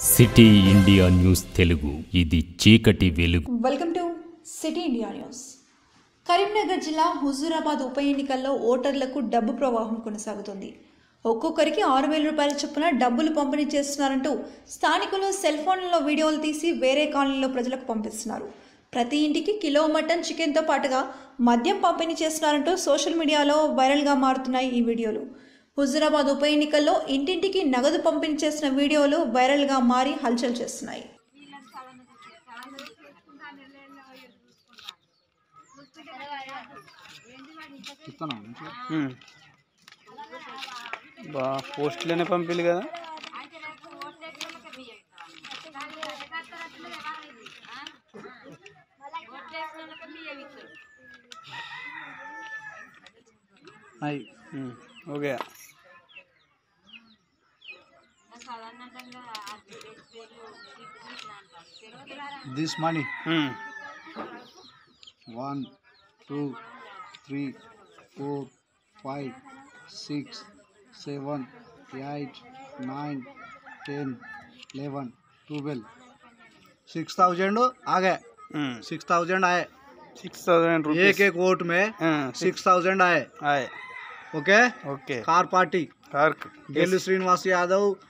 City India news Telugu ఇది చీకటి వెలుగు welcome to city India news Karimnagar జిల్లా హుజూరాబాద్ ఉప ఎన్నికల్లో ఓటర్లకు డబ్బు ప్రవాహం కొనసాగుతుంది ఒక్కొక్కరికి ఆరు వేల రూపాయల చొప్పున డబ్బులు పంపిణీ చేస్తున్నారంటూ స్థానికులు సెల్ ఫోన్లలో వీడియోలు తీసి వేరే కాలనీలో ప్రజలకు పంపిస్తున్నారు ప్రతి ఇంటికి కిలో మటన్ చికెన్తో పాటుగా మద్యం పంపిణీ చేస్తున్నారంటూ సోషల్ మీడియాలో వైరల్గా మారుతున్నాయి ఈ వీడియోలు హుజూరాబాద్ ఉప ఎన్నికల్లో ఇంటింటికి నగదు పంపిణీ చేసిన వీడియోలు వైరల్గా మారి హల్చల్ చేస్తున్నాయి ఉమ్. బా పోస్టులోనే పంపిల్లు కదా అయి um. Okay this money um. one two three four five six seven eight nine ten eleven twelve six thousand आ गए ఉమ్. सिक्स थाउजेंड आए సిక్స్ థౌసండ్ एक రూపీస్ एक वोट में सिक्स थाउजेंड आए ఆయ్ ओके ఓకే कार पार्टी కార్క్ गेलू श्रीनिवास यादव